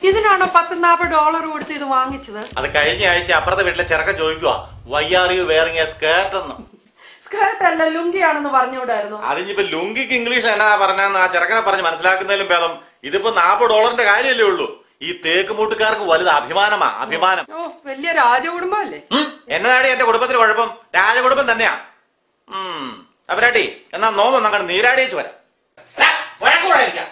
ഇതിനാണോ പത്ത് നാൽപ്പത് ഡോളർ കൊടുത്ത് ഇത് വാങ്ങിച്ചത് അത് കഴിഞ്ഞ ആഴ്ച അപ്പുറത്തെ വീട്ടിലെ ചെറുക്കൻ ചോദിക്കുക why are you wearing a skirt എന്ന് സ്കേർട്ട് അല്ല ലുങ്കിയാണെന്ന് പറഞ്ഞുകൂടായിരുന്നു അതിനിപ്പോ ലുങ്കിക്ക് ഇംഗ്ലീഷ് എന്നാ പറഞ്ഞെന്ന് ആ ചെറുക്കനെ പറഞ്ഞ് മനസ്സിലാക്കുന്നതിലും ഭേദം ഇതിപ്പോ നാപ്പത് ഡോളറിന്റെ കാര്യമല്ലേ ഉള്ളൂ ഈ തേക്ക് മൂട്ടുകാർക്ക് വലുത് അഭിമാനമാ അഭിമാനം ഓ വലിയ രാജകുടുംബമല്ലേ ഉം, എന്നതാടി എന്റെ കുടുംബത്തിന് കുഴപ്പം രാജകുടുംബം തന്നെയാ ഉം അവരാട്ടി എന്നാ നോമൊന്നും അങ്ങോട്ട് നീരാടിയേച്ച് വരാം ടാ, വഴക്കൂടായിരിക്കാം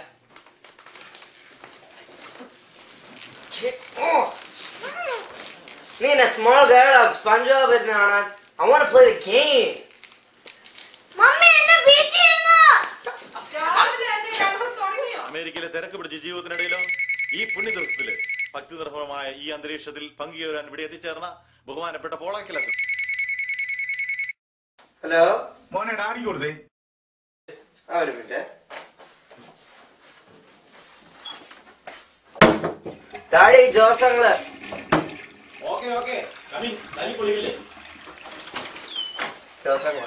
Oh. Me and a small girl of SpongeBob and Nana. I want to play the game. Mummy എന്നെ ബീച്ചിരുന്നു അമേരിക്കയിലെ തിരക്ക് പിടിച്ച ജീവിതത്തിനിടയിലോ ഈ പുണ്യ ദിവസത്തില് ഭക്തി നിർഭരമായ ഈ അന്തരീക്ഷത്തിൽ പങ്കുചേരാൻ ഇവിടെ എത്തിച്ചേർന്ന ബഹുമാനപ്പെട്ട പോളാക്കിലസ് Hello? മോനെ ഡാഡി കൊടുത്തേ Oh, wait a minute. Daddy, ജോസങ്ങള് ഓക്കെ ഓക്കെ കമ്മിങ് തനി പൊളിയില്ലേ ജോസങ്ങള്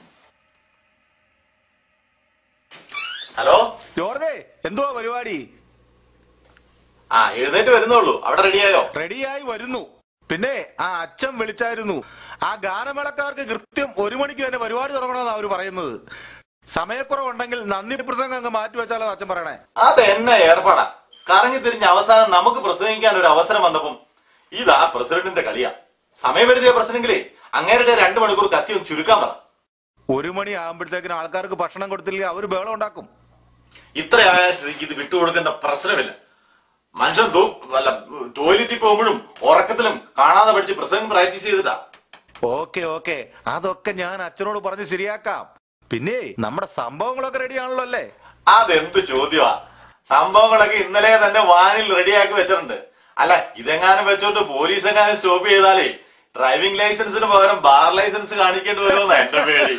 ഹലോ ജോർജേ എന്തുവാ പരിപാടി ആ എഴുന്നേറ്റ് വരുന്നുള്ളൂ അവിടെ റെഡിയായോ റെഡിയായി വരുന്നു പിന്നെ ആ അച്ഛൻ വിളിച്ചായിരുന്നു ആ ഗാനമേളക്കാർക്ക് കൃത്യം ഒരു മണിക്ക് തന്നെ പരിപാടി തുടങ്ങണമെന്നാണ് അവര് പറയുന്നത് സമയക്കുറവുണ്ടെങ്കിൽ നന്ദി പ്രസംഗം അങ്ങ് മാറ്റി വെച്ചാലോ അച്ഛൻ പറയണേ അത് എന്നെ ഏർപ്പാടാ കറങ്ങി തിരിഞ്ഞ് അവസാനം നമുക്ക് പ്രസംഗിക്കാൻ ഒരു അവസരം വന്നപ്പം ഇതാ പ്രസിഡന്റിന്റെ കളിയാ സമയമെഴുതിയ പ്രസിഡന്റിലെ അങ്ങേരുടെ രണ്ടു മണിക്കൂർ കത്തി ഒന്ന് ചുരുക്കാൻ പറ ഒരു മണി ആകുമ്പോഴത്തേക്കിന് ആൾക്കാർക്ക് ഭക്ഷണം കൊടുത്തില്ലെങ്കിൽ അവര് ബഹളം ഉണ്ടാക്കും ഇത്രയായ സ്ഥിതിക്ക് ഇത് വിട്ടുകൊടുക്കേണ്ട പ്രശ്നമില്ല മനുഷ്യൻ തൂ- വല്ല ടോയ്ലറ്റിൽ പോകുമ്പോഴും ഉറക്കത്തിലും കാണാതെ പഠിച്ച് പ്രസംഗം പ്രാക്ടീസ് ചെയ്തിട്ടാ ഓക്കെ ഓക്കെ അതൊക്കെ ഞാൻ അച്ഛനോട് പറഞ്ഞ് ശരിയാക്കാം പിന്നെ നമ്മുടെ സംഭവങ്ങളൊക്കെ റെഡിയാണല്ലോ അല്ലേ അതെന്ത് ചോദ്യമാ സംഭവങ്ങളൊക്കെ ഇന്നലെ തന്നെ വാനിൽ റെഡിയാക്കി വെച്ചിട്ടുണ്ട് അല്ല ഇതെങ്ങാനും വെച്ചോണ്ട് പോലീസ് എങ്ങാനും സ്റ്റോപ്പ് ചെയ്താലേ ഡ്രൈവിംഗ് ലൈസൻസിന് പകരം ബാർ ലൈസൻസ് കാണിക്കേണ്ടി വരുമെന്ന എന്റെ പേടി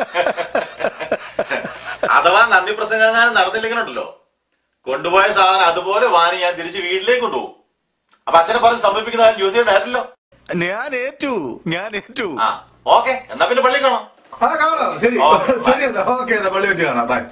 അഥവാ നന്ദി പ്രസംഗം എങ്ങാനും നടന്നില്ലെങ്കിലുണ്ടല്ലോ കൊണ്ടുപോയ സാധനം അതുപോലെ വാനി ഞാൻ തിരിച്ച് വീട്ടിലേക്ക് കൊണ്ടുപോകും അപ്പൊ അച്ഛനെ പറഞ്ഞ് സംഭവിപ്പിക്കുന്ന യൂസ് ചെയ്യണ്ടായിരുന്നല്ലോ ഞാൻ ഏറ്റു ഞാൻ ഏറ്റു ആ ഓക്കെ എന്നാ പിന്നെ പള്ളി കാണാം ആ കാണാം ശരി ഓക്കേ, ബൈ. ശരി എന്നാ ഓക്കെ എന്നാ പള്ളി വെച്ച് കാണാം ബൈ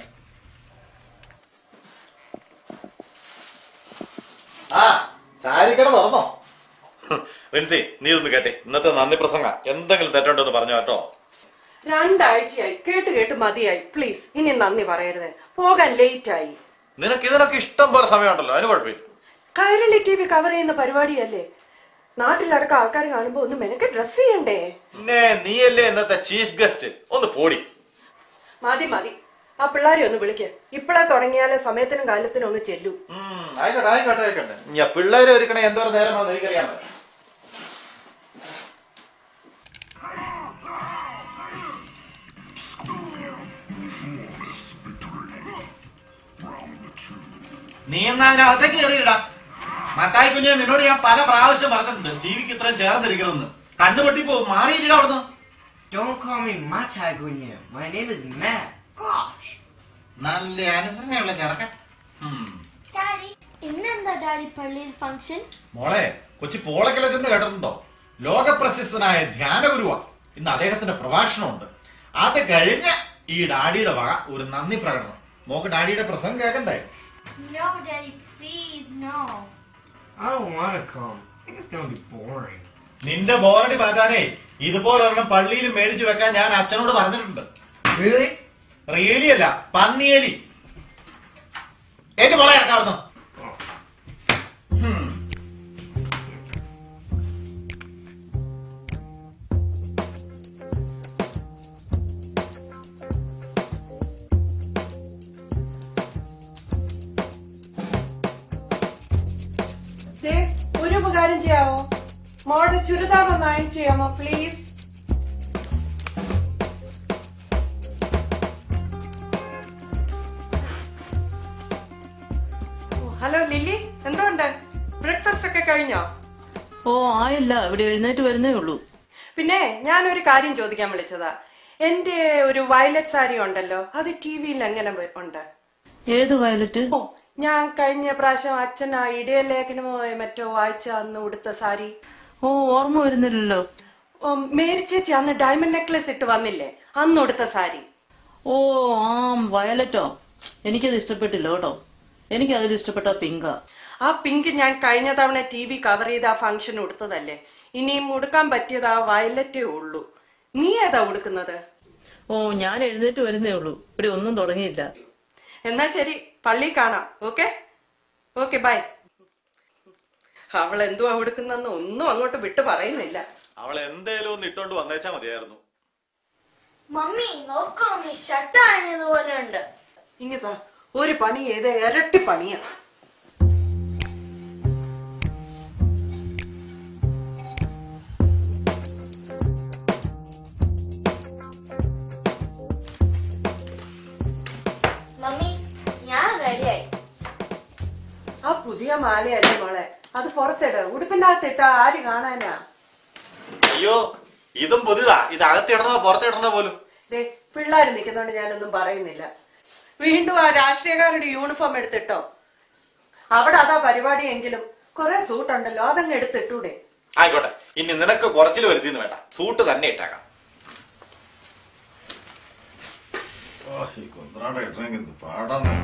ആ സാരിക്കട തുറന്നോ റിൻസി നീ ഒന്ന് കേട്ടെ ഇന്നത്തെ നന്ദി പ്രസംഗ എന്തെങ്കിലും തെറ്റുണ്ടോ എന്ന് പറഞ്ഞു കേട്ടോ രണ്ടാഴ്ചയായി കേട്ട് കേട്ട് മതിയായി പ്ലീസ് ഇനി നന്ദി പറയരുത് പോകാൻ ലേറ്റ് ആയി നിനക്ക് ഇതിനൊക്കെ ഇഷ്ടം പോലെ സമയമുണ്ടല്ലോ അതിന് കുഴപ്പമില്ല കൈരളി ടി വി കവർ ചെയ്യുന്ന പരിപാടിയല്ലേ നാട്ടിലടക്കം ആൾക്കാർ കാണുമ്പോ ഒന്ന് മെനക്ക് ഡ്രസ് ചെയ്യണ്ടേ പിന്നെ നീയല്ലേ ഇന്നത്തെ ചീഫ് ഗസ്റ്റ് ഒന്ന് പോടി മതി മതി ആ പിള്ളേരെ ഒന്ന് വിളിക്ക് ഇപ്പളെ തുടങ്ങിയാലേ സമയത്തിനും കാലത്തിനും ഒന്ന് ചെല്ലൂ ഉം, ആയിക്കോട്ടെ ആയിക്കോട്ടെ ആയിക്കോട്ടെ ഞാൻ പിള്ളേരെ ഒരുക്കണേ എന്തോരം നേരമാണെന്ന് എനിക്കറിയാൻ പറ്റും നീ എന്നാ അതിനകത്തേക്ക് കയറിയിടാ മത്തായി കുഞ്ഞെ നിന്നോട് ഞാൻ പല പ്രാവശ്യം പറഞ്ഞിട്ടുണ്ട് ടിവിക്ക് ഇത്രയും ചേർന്നിരിക്കണമെന്ന് കണ്ണുപൊട്ടിപ്പോ മാറിയിരിക്കണം അവിടുന്ന് Don't call me Matai Gunya. My name is Matt. Gosh. നല്ല അനുസരണയുള്ള ചെറുക്കൻ ഉം. ഡാഡി ഇന്നെന്താ ഡാഡി പള്ളിയിൽ ഫംഗ്ഷൻ മോളെ കൊച്ചി പോളക്കിളച്ചെന്ന് കേട്ടിട്ടുണ്ടോ ലോകപ്രശസ്തനായ ധ്യാനഗുരുവാ ഇന്ന് അദ്ദേഹത്തിന്റെ പ്രഭാഷണമുണ്ട് അത് കഴിഞ്ഞ് ഈ ഡാഡിയുടെ വക ഒരു നന്ദി പ്രകടനം മോക്ക് ഡാഡിയുടെ പ്രസംഗം കേൾക്കണ്ടേ no daddy please no I don't want to come. I think it's gonna be boring. നിന്റെ ബോറടി മാറ്റാനേ ഇതുപോലൊരെണ്ണം പള്ളിയിൽ മേടിച്ചു വെക്കാൻ ഞാൻ അച്ഛനോട് പറഞ്ഞിട്ടുണ്ട് Really? റിയലി അല്ല പന്നിയേലി എന്റെ മോളെ ഇറക്കാവുന്നു ദേ, ഒരു ഉപകാരം ചെയ്യാമോ മോളുടെ ചുരിദാർ ഒന്ന് അയൺ ചെയ്യാമോ പ്ലീസ് ഹലോ ലില്ലി എന്തുണ്ട് ബ്രേക്ക്ഫാസ്റ്റ് ഒക്കെ കഴിഞ്ഞോ ഓ ആയില്ല ഇവിടെ എഴുന്നേറ്റ് വരുന്നേ ഉള്ളൂ പിന്നെ ഞാനൊരു കാര്യം ചോദിക്കാൻ വിളിച്ചതാ എന്റെ ഒരു വയലറ്റ് സാരി ഉണ്ടല്ലോ അത് ടി വിയിൽ എങ്ങനെ വ- ഉണ്ട് ഏത് വയലറ്റ് ഓ ഞാൻ കഴിഞ്ഞ പ്രാവശ്യം അച്ഛൻ ആ ഇടയലേഖനമോ മറ്റോ വായിച്ച അന്ന് ഉടുത്ത സാരി ഓ ഓർമ്മ വരുന്നില്ലല്ലോ ഓ, മേരി ചേച്ചി അന്ന് ഡയമണ്ട് നെക്ലസ് ഇട്ട് വന്നില്ലേ അന്ന് ഉടുത്ത സാരി ഓ ആ വയലറ്റോ എനിക്കത് ഇഷ്ടപ്പെട്ടില്ല കേട്ടോ എനിക്ക് അതിൽ ഇഷ്ടപ്പെട്ട പിങ്കാ ആ പിങ്ക് ഞാൻ കഴിഞ്ഞ തവണ ടി വി കവർ ചെയ്ത് ആ ഫംഗ്ഷൻ ഉടുത്തതല്ലേ ഇനിയും ഉടുക്കാൻ പറ്റിയത് ആ വയലറ്റേ ഉള്ളൂ നീ ഏതാ ഉടുക്കുന്നത് ഓ ഞാൻ എഴുന്നേറ്റ് വരുന്നേ ഉള്ളൂ ഇവിടെ ഒന്നും തുടങ്ങിയില്ല എന്നാ ശരി പള്ളി കാണാം ഓക്കെ ഓക്കെ ബൈ അവൾ എന്തുവാ ഉടുക്കുന്നെന്ന് ഒന്നും അങ്ങോട്ട് വിട്ടു പറയുന്നില്ല അവൾ എന്തേലും ഒന്ന് ഇട്ടോണ്ട് വന്നേച്ചാ മതിയായിരുന്നു മമ്മി നോക്കൂ മമ്മി ഷർട്ട് അണിഞ്ഞതുപോലെ ഉണ്ട് ഇങ്ങതാ ഒരു പണി ചെയ്ത് ഇരട്ടി പണിയാ മമ്മി ഞാൻ റെഡിയായി ആ പുതിയ മാലയല്ലേ മോളെ അത് പുറത്തിട് ഉടുപ്പിന്റെ അകത്തിട്ട ആര് കാണാനാ അയ്യോ ഇതും പുതിയതാ ഇത് അകത്തിടണോ പുറത്തിടണോ പോലും ദേ പിള്ളേര് നിൽക്കുന്നോണ്ട് ഞാനൊന്നും പറയുന്നില്ല വീണ്ടും ആ രാഷ്ട്രീയക്കാരുടെ യൂണിഫോം എടുത്തിട്ടോ അവിടെ അതാ പരിപാടിയെങ്കിലും കുറെ സൂട്ടുണ്ടല്ലോ അതങ്ങ് എടുത്തിട്ടൂടെ ആയിക്കോട്ടെ ഇനി നിനക്ക് കുറച്ചിൽ വരുത്തിന്ന് വേണ്ട സൂട്ട് തന്നെ ഇട്ടേക്കാം ഓ, ഈ കുന്ത്രാണ്ട കിട്ടണമെങ്കിൽ എന്ത് പാടാന്ന്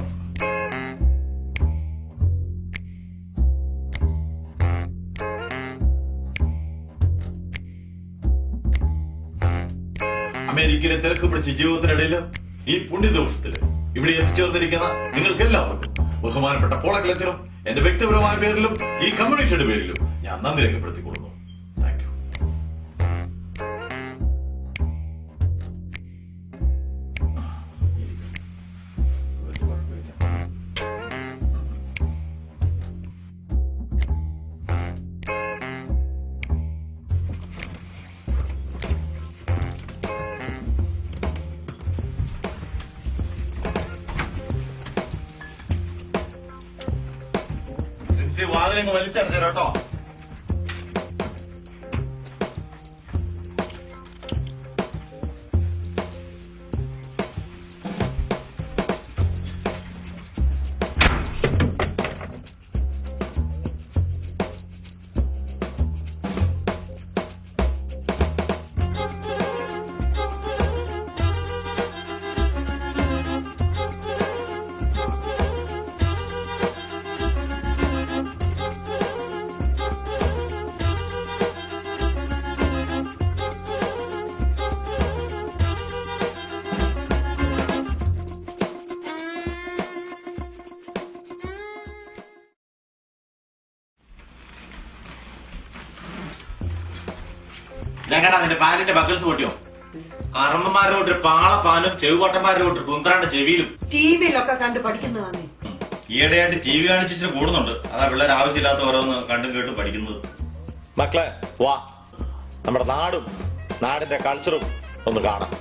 അമേരിക്കയിലെ തിരക്ക് പിടിച്ച ജീവിതത്തിനിടയിൽ ഈ പുണ്യ ദിവസത്തിൽ ഇവിടെ എത്തിച്ചേർന്നിരിക്കുന്ന നിങ്ങൾക്ക് എല്ലാവർക്കും ബഹുമാനപ്പെട്ട പോളക്കിളച്ചനും എന്റെ വ്യക്തിപരമായ പേരിലും ഈ കമ്മ്യൂണിറ്റിയുടെ പേരിലും ഞാൻ നന്ദി രേഖപ്പെടുത്തിക്കൊള്ളുന്നു താങ്ക് യു വാതിലങ്ങ് വലിച്ചടച്ചു കേട്ടോ ഞങ്ങടാ നിന്റെ പാലിന്റെ ബക്കിൾസ് പൊട്ടിയോ കറമ്മന്മാരോട്ട് പാളപ്പാലും ചെവികോട്ടന്മാരോട്ട് കുന്ത്രാണ്ട് ചെവിയിലും ടി വിയിലൊക്കെ കണ്ട് പഠിക്കുന്നതാണ് ഈയിടെയായിട്ട് ടി വി കാണിച്ചിട്ട് കൂടുന്നുണ്ട് അതാ പിള്ളേർ ആവശ്യമില്ലാത്ത ഓരോന്ന് കണ്ടും കേട്ടും പഠിക്കുന്നത് മക്കളെ വാ നമ്മുടെ നാടും നാടിന്റെ കൾച്ചറും ഒന്ന് കാണാം